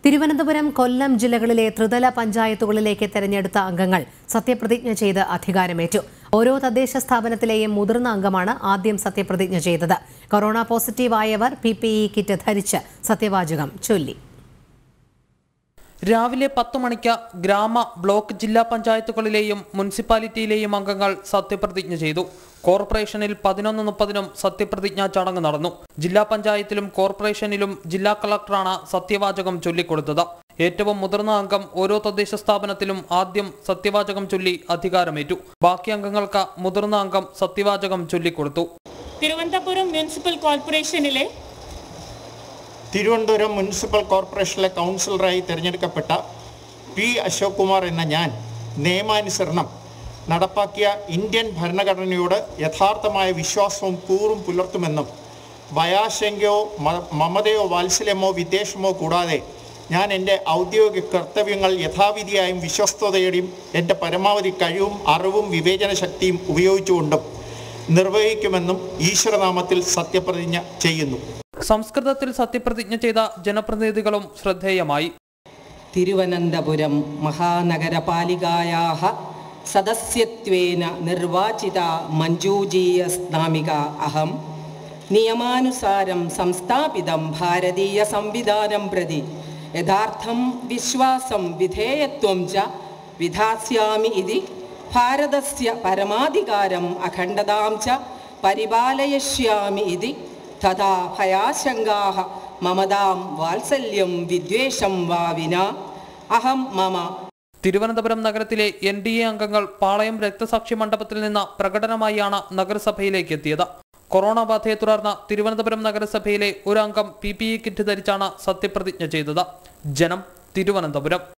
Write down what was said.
തിരുവനന്തപുരം കൊല്ലം ജില്ലകളിലെ ത്രിതല പഞ്ചായത്തുകളിലേക്ക് തെരഞ്ഞെടുത്ത അംഗങ്ങൾ സത്യപ്രതിജ്ഞ ചെയ്ത് അധികാരമേറ്റു ഓരോ തദ്ദേശ സ്ഥാപനത്തിലെയും മുതിർന്ന അംഗമാണ് ആദ്യം സത്യപ്രതിജ്ഞ ചെയ്തത് കൊറോണ പോസിറ്റീവായവർ പി പി ഇ കിറ്റ് ധരിച്ച് സത്യവാചകം ചൊല്ലി രാവിലെ പത്ത് മണിക്ക് ഗ്രാമ ബ്ലോക്ക് ജില്ലാ പഞ്ചായത്തുകളിലെയും മുനിസിപ്പാലിറ്റിയിലെയും അംഗങ്ങൾ സത്യപ്രതിജ്ഞ ചെയ്തു കോർപ്പറേഷനിൽ പതിനൊന്ന് മുപ്പതിനും സത്യപ്രതിജ്ഞാ ചടങ്ങ് നടന്നു ജില്ലാ പഞ്ചായത്തിലും കോർപ്പറേഷനിലും ജില്ലാ കളക്ടറാണ് സത്യവാചകം ചൊല്ലിക്കൊടുത്തത് ഏറ്റവും മുതിർന്ന അംഗം ഓരോ തദ്ദേശ സ്ഥാപനത്തിലും ആദ്യം സത്യവാചകം ചൊല്ലി അധികാരമേറ്റു ബാക്കി അംഗങ്ങൾക്ക് മുതിർന്ന അംഗം സത്യവാചകം ചൊല്ലിക്കൊടുത്തു തിരുവനന്തപുരം മുനിസിപ്പൽ കോർപ്പറേഷനിലെ തിരുവനന്തപുരം മുനിസിപ്പൽ കോർപ്പറേഷനിലെ കൗൺസിലറായി തിരഞ്ഞെടുക്കപ്പെട്ട പി അശോക് കുമാർ എന്ന ഞാൻ നിയമാനുസരണം നടപ്പാക്കിയ ഇന്ത്യൻ ഭരണഘടനയോട് യഥാർത്ഥമായ വിശ്വാസവും കൂറും പുലർത്തുമെന്നും ഭയാശങ്കയോ മ- മമതയോ വാത്സല്യമോ വിദ്വേഷമോ കൂടാതെ ഞാൻ എൻ്റെ ഔദ്യോഗിക കർത്തവ്യങ്ങൾ യഥാവിധിയായും വിശ്വസ്തയോടെയും എൻ്റെ പരമാവധി കഴിവും അറിവും വിവേചന ശക്തിയും ഉപയോഗിച്ചുകൊണ്ടും നിർവഹിക്കുമെന്നും ഈശ്വരനാമത്തിൽ സത്യപ്രതിജ്ഞ ചെയ്യുന്നു സംസ്കൃതത്തിൽ സത്യപ്രതിജ്ഞ ചെയ്ത ജനപ്രതിനിധികളും ശ്രദ്ധേയമായി തിരുവനന്തപുരം മഹാനഗരപാലികായാः സദസ്യത്വേന നിർവാചിത മഞ്ജൂജീയസ്നാമിക അഹം നിയമാനുസാരം സംസ്ഥാപിതം ഭാരതീയ സംവിധാനം പ്രതി യഥാർത്ഥം വിശ്വാസം വിധേയത്വം ച വിധാസ്യാമി ഇതി ഭാരതസ്യ പരമാധികാരം അഖണ്ഡതാം ച പരിപാലയിഷ്യാമി ഇതി തഥാ ഭയാശങ്കാः മമതാം വാത്സല്യം വിദ്വേഷം വാ വിന അഹം മമ തിരുവനന്തപുരം നഗരത്തിലെ എൻ ഡി എ അംഗങ്ങൾ പാളയം രക്തസാക്ഷി മണ്ഡപത്തിൽ നിന്ന് പ്രകടനമായാണ് നഗരസഭയിലേക്ക് എത്തിയത് കൊറോണ ബാധയെ തുടർന്ന് തിരുവനന്തപുരം നഗരസഭയിലെ ഒരു അംഗം പി പി ഇ കിറ്റ് ധരിച്ചാണ് സത്യപ്രതിജ്ഞ ചെയ്തത് ജനം തിരുവനന്തപുരം